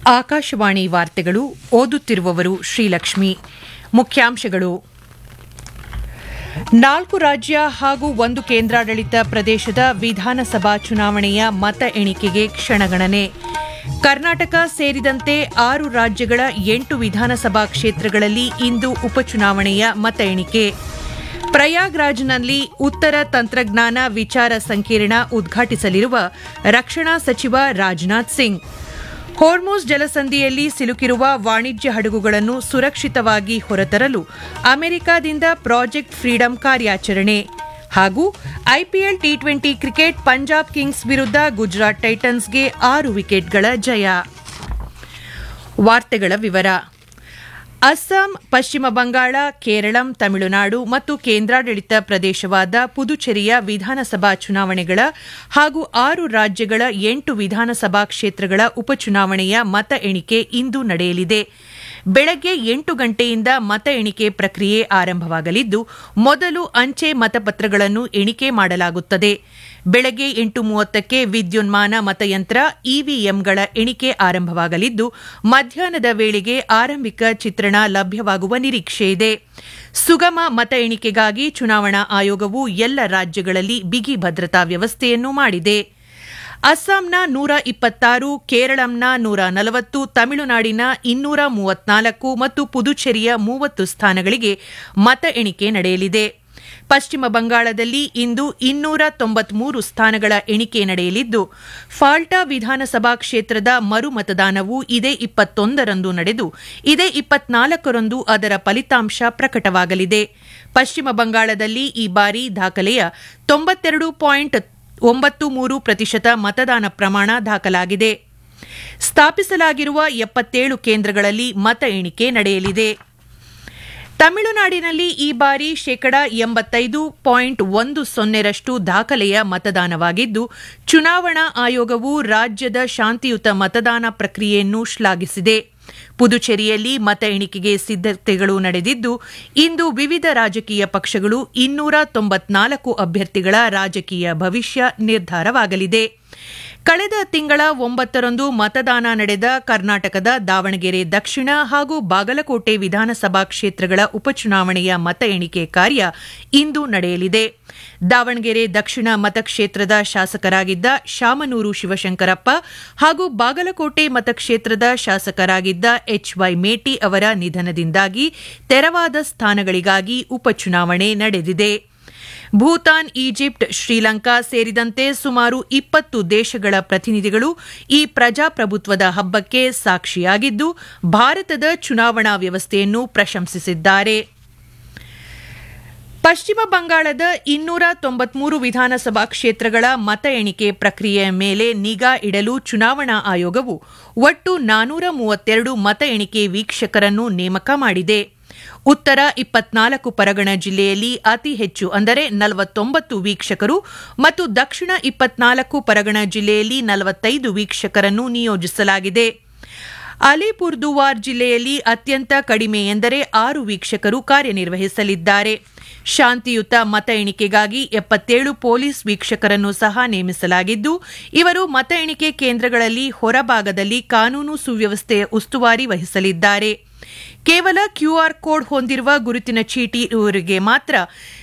ಆಕಾಶವಾಣಿ ವಾರ್ತೆಗಳು ಓದುತ್ತಿರುವವರು ಶ್ರೀಲಕ್ಷ್ಮಿ ಮುಖ್ಯಾಂಶಗಳು ನಾಲ್ಕು ರಾಜ್ಯ ಹಾಗೂ ಒಂದು ಕೇಂದ್ರಾಡಳಿತ ಪ್ರದೇಶದ ವಿಧಾನಸಭಾ ಚುನಾವಣೆಯ ಮತ ಎಣಿಕೆಗೆ ಕ್ಷಣಗಣನೆ ಕರ್ನಾಟಕ ಸೇರಿದಂತೆ ಆರು ರಾಜ್ಯಗಳ ಎಂಟು ವಿಧಾನಸಭಾ ಕ್ಷೇತ್ರಗಳಲ್ಲಿ ಇಂದು ಉಪಚುನಾವಣೆಯ ಮತ ಎಣಿಕೆ ಪ್ರಯಾಗ್ರಾಜ್ನಲ್ಲಿ ಉತ್ತರ ತಂತ್ರಜ್ಞಾನ ವಿಚಾರ ಸಂಕಿರಣ ಉದ್ಘಾಟಿಸಲಿರುವ ರಕ್ಷಣಾ ಸಚಿವ ರಾಜನಾಥ್ ಸಿಂಗ್ ಹೋರ್ಮೋಸ್ ಜಲಸಂಧಿಯಲ್ಲಿ ಸಿಲುಕಿರುವ ವಾಣಿಜ್ಯ ಹಡಗುಗಳನ್ನು ಸುರಕ್ಷಿತವಾಗಿ ಹೊರತರಲು ಅಮೆರಿಕದಿಂದ ಪ್ರಾಜೆಕ್ಟ್ ಫ್ರೀಡಂ ಕಾರ್ಯಾಚರಣೆ ಹಾಗೂ IPL T twenty cricket Punjab kings ವಿರುದ್ಧ ಗುಜರಾತ್ ಟೈಟನ್ಸ್ಗೆ ಆರು ವಿಕೆಟ್ಗಳ ಜಯ ವಾರ್ತೆಗಳ ವಿವರ ಅಸ್ಸಾಂ ಪಶ್ಚಿಮ ಬಂಗಾಳ ಕೇರಳಂ ತಮಿಳುನಾಡು ಮತ್ತು ಕೇಂದ್ರಾಡಳಿತ ಪ್ರದೇಶವಾದ ಪುದುಚೇರಿಯ ವಿಧಾನಸಭಾ ಚುನಾವಣೆಗಳ ಹಾಗೂ ಆರು ರಾಜ್ಯಗಳ ಎಂಟು ವಿಧಾನಸಭಾ ಕ್ಷೇತ್ರಗಳ ಉಪಚುನಾವಣೆಯ ಮತ ಎಣಿಕೆ ಇಂದು ನಡೆಯಲಿದೆ ಬೆಳಗ್ಗೆ ಎಂಟು ಗಂಟೆಯಿಂದ ಮತ ಎಣಿಕೆ ಪ್ರಕ್ರಿಯೆ ಆರಂಭವಾಗಲಿದ್ದು ಮೊದಲು ಅಂಚೆ ಮತಪತ್ರಗಳನ್ನು ಎಣಿಕೆ ಮಾಡಲಾಗುತ್ತದೆ ಬೆಳಗ್ಗೆ ಎಂಟು ಮೂವತ್ತಕ್ಕೆ ವಿದ್ಯುನ್ಮಾನ ಮತಯಂತ್ರ ಇವಿಎಂಗಳ ಎಣಿಕೆ ಆರಂಭವಾಗಲಿದ್ದು ಮಧ್ಯಾಹ್ನದ ವೇಳೆಗೆ ಆರಂಭಿಕ ಚಿತ್ರಣ ಲಭ್ಯವಾಗುವ ನಿರೀಕ್ಷೆಯಿದೆ ಸುಗಮ ಮತ ಎಣಿಕೆಗಾಗಿ ಚುನಾವಣಾ ಆಯೋಗವು ಎಲ್ಲ ರಾಜ್ಯಗಳಲ್ಲಿ ಬಿಗಿ ಭದ್ರತಾ ವ್ಯವಸ್ಥೆಯನ್ನು ಮಾಡಿದೆ ಅಸ್ಸಾಂನ ನೂರ ಇಪ್ಪತ್ತಾರು ಕೇರಳಂನ ನೂರ ನಲವತ್ತು ತಮಿಳುನಾಡಿನ ಇನ್ನೂರ ಮೂವತ್ನಾಲ್ಕು ಮತ್ತು ಪುದುಚೇರಿಯ ಮೂವತ್ತು ಸ್ಥಾನಗಳಿಗೆ ಮತ ಎಣಿಕೆ ನಡೆಯಲಿದೆ ಪಶ್ಚಿಮ ಬಂಗಾಳದಲ್ಲಿ ಇಂದು ಇನ್ನೂರ ತೊಂಬತ್ಮೂರು ಸ್ಥಾನಗಳ ಎಣಿಕೆ ನಡೆಯಲಿದ್ದು ಫಾಲ್ಟಾ ವಿಧಾನಸಭಾ ಕ್ಷೇತ್ರದ ಮರು ಮತದಾನವು ಇದೇ ಇಪ್ಪತ್ತೊಂದರಂದು ನಡೆದು ಇದೇ ಇಪ್ಪತ್ನಾಲ್ಕರಂದು ಅದರ ಫಲಿತಾಂಶ ಪ್ರಕಟವಾಗಲಿದೆ ಪಶ್ಚಿಮ ಬಂಗಾಳದಲ್ಲಿ ಈ ಬಾರಿ ದಾಖಲೆಯ ತೊಂಬತ್ತೆರಡು ಪಾಯಿಂಟ್ ಒಂಬತ್ತು ಮೂರು ಪ್ರತಿಶತ ಮತದಾನ ಪ್ರಮಾಣ ದಾಖಲಾಗಿದೆ ಸ್ಥಾಪಿಸಲಾಗಿರುವ ಎಪ್ಪತ್ತೇಳು ಕೇಂದ್ರಗಳಲ್ಲಿ ಮತ ಎಣಿಕೆ ನಡೆಯಲಿದೆ ತಮಿಳುನಾಡಿನಲ್ಲಿ ಈ ಬಾರಿ ಶೇಕಡಾ ಎಂಬತ್ತೈದು ಪಾಯಿಂಟ್ ಒಂದು ಸೊನ್ನೆರಷ್ಟು ದಾಖಲೆಯ ಮತದಾನವಾಗಿದ್ದು ಚುನಾವಣಾ ಆಯೋಗವು ರಾಜ್ಯದ ಶಾಂತಿಯುತ ಮತದಾನ ಪ್ರಕ್ರಿಯೆಯನ್ನು ಶ್ಲಾಘಿಸಿದೆ ಪುದುಚೇರಿಯಲ್ಲಿ ಮತ ಎಣಿಕೆಗೆ ಸಿದ್ದತೆಗಳು ನಡೆದಿದ್ದು ಇಂದು ವಿವಿಧ ರಾಜಕೀಯ ಪಕ್ಷಗಳು ಇನ್ನೂರ ತೊಂಬತ್ನಾಲ್ಕು ಅಭ್ಯರ್ಥಿಗಳ ರಾಜಕೀಯ ಭವಿಷ್ಯ ನಿರ್ಧಾರವಾಗಲಿದೆ ಕಳೆದ ತಿಂಗಳ ಒಂಬತ್ತರಂದು ಮತದಾನ ನಡೆದ ಕರ್ನಾಟಕದ ದಾವಣಗೆರೆ ದಕ್ಷಿಣ ಹಾಗೂ ಬಾಗಲಕೋಟೆ ವಿಧಾನಸಭಾ ಕ್ಷೇತ್ರಗಳ ಉಪಚುನಾವಣೆಯ ಮತ ಎಣಿಕೆ ಕಾರ್ಯ ಇಂದು ನಡೆಯಲಿದೆ ದಾವಣಗೆರೆ ದಕ್ಷಿಣ ಮತಕ್ಷೇತ್ರದ ಶಾಸಕರಾಗಿದ್ದ ಶಾಮನೂರು ಶಿವಶಂಕರಪ್ಪ ಹಾಗೂ ಬಾಗಲಕೋಟೆ ಮತಕ್ಷೇತ್ರದ ಶಾಸಕರಾಗಿದ್ದ ಎಚ್ವೈ ಮೇಟಿ ಅವರ ನಿಧನದಿಂದಾಗಿ ತೆರವಾದ ಸ್ಥಾನಗಳಿಗಾಗಿ ಉಪಚುನಾವಣೆ ನಡೆದಿದೆ ಭೂತಾನ್ ಈಜಿಪ್ಟ್ ಶ್ರೀಲಂಕಾ ಸೇರಿದಂತೆ ಸುಮಾರು ಇಪ್ಪತ್ತು ದೇಶಗಳ ಪ್ರತಿನಿಧಿಗಳು ಈ ಪ್ರಜಾಪ್ರಭುತ್ವದ ಹಬ್ಬಕ್ಕೆ ಸಾಕ್ಷಿಯಾಗಿದ್ದು ಭಾರತದ ಚುನಾವಣಾ ವ್ಯವಸ್ಥೆಯನ್ನು ಪ್ರಶಂಸಿಸಿದ್ದಾರೆ ಪಶ್ಚಿಮ ಬಂಗಾಳದ ಇನ್ನೂರ ತೊಂಬತ್ಮೂರು ವಿಧಾನಸಭಾ ಕ್ಷೇತ್ರಗಳ ಮತ ಎಣಿಕೆ ಪ್ರಕ್ರಿಯೆಯ ಮೇಲೆ ನಿಗಾ ಇಡಲು ಚುನಾವಣಾ ಆಯೋಗವು ಒಟ್ಟು ನಾನೂರ ಮೂವತ್ತೆರಡು ಮತ ಎಣಿಕೆ ವೀಕ್ಷಕರನ್ನು ನೇಮಕ ಮಾಡಿದೆ ಉತ್ತರ ಇಪ್ಪತ್ನಾಲ್ಕು ಪರಗಣ ಜಿಲ್ಲೆಯಲ್ಲಿ ಅತಿ ಹೆಚ್ಚು ಅಂದರೆ ನಲವತ್ತೊಂಬತ್ತು ವೀಕ್ಷಕರು ಮತ್ತು ದಕ್ಷಿಣ ಇಪ್ಪತ್ನಾಲ್ಕು ಪರಗಣ ಜಿಲ್ಲೆಯಲ್ಲಿ ನಲವತ್ತೈದು ವೀಕ್ಷಕರನ್ನು ನಿಯೋಜಿಸಲಾಗಿದೆ ಅಲಿಪುರ್ದುವಾರ್ ಜಿಲ್ಲೆಯಲ್ಲಿ ಅತ್ಯಂತ ಕಡಿಮೆ ಎಂದರೆ ಆರು ವೀಕ್ಷಕರು ಕಾರ್ಯನಿರ್ವಹಿಸಲಿದ್ದಾರೆ ಶಾಂತಿಯುತ ಮತ ಎಣಿಕೆಗಾಗಿ ಎಪ್ಪತ್ತೇಳು ಪೊಲೀಸ್ ವೀಕ್ಷಕರನ್ನು ಸಹ ನೇಮಿಸಲಾಗಿದ್ದು ಇವರು ಮತ ಎಣಿಕೆ ಕೇಂದ್ರಗಳಲ್ಲಿ ಹೊರಭಾಗದಲ್ಲಿ ಕಾನೂನು ಸುವ್ಯವಸ್ಥೆಯ ಉಸ್ತುವಾರಿ ವಹಿಸಲಿದ್ದಾರೆ ಕೇವಲ ಕ್ಯೂಆರ್ ಕೋಡ್ ಹೊಂದಿರುವ ಗುರುತಿನ ಚೀಟಿ ಇವರಿಗೆ ಮಾತ್ರ